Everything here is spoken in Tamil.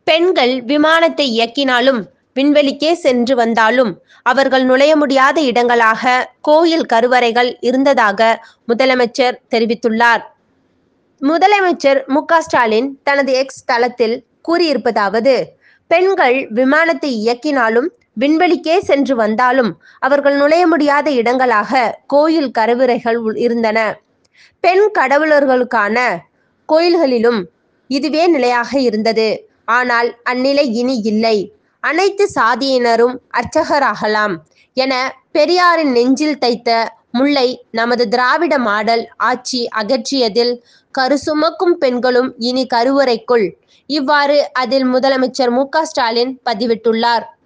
பெண்கள் விமானத்தை இயக்கினாலும் விண்வெளிக்கே சென்று வந்தாலும் அவர்கள் நுழைய முடியாத இடங்களாக கோயில் கருவறைகள் இருந்ததாக முதலமைச்சர் தெரிவித்துள்ளார் முதலமைச்சர் மு க ஸ்டாலின் தனது எக்ஸ் தளத்தில் கூறியிருப்பதாவது பெண்கள் விமானத்தை இயக்கினாலும் விண்வெளிக்கே சென்று வந்தாலும் அவர்கள் நுழைய முடியாத இடங்களாக கோயில் கருவறைகள் உள்- இருந்தன பெண் கடவுளர்களுக்கான கோயில்களிலும் இதுவே நிலையாக இருந்தது ஆனால் அந்நிலை இனி இல்லை அனைத்து சாதியினரும் அர்ச்சகராகலாம் என பெரியாரின் நெஞ்சில் தைத்த முல்லை நமது திராவிட மாடல் ஆட்சி அகற்றியதில் கரு சுமக்கும் பெண்களும் இனி கருவறைக்குள் இவ்வாறு அதில் முதலமைச்சர் மு க ஸ்டாலின் பதிவிட்டுள்ளார்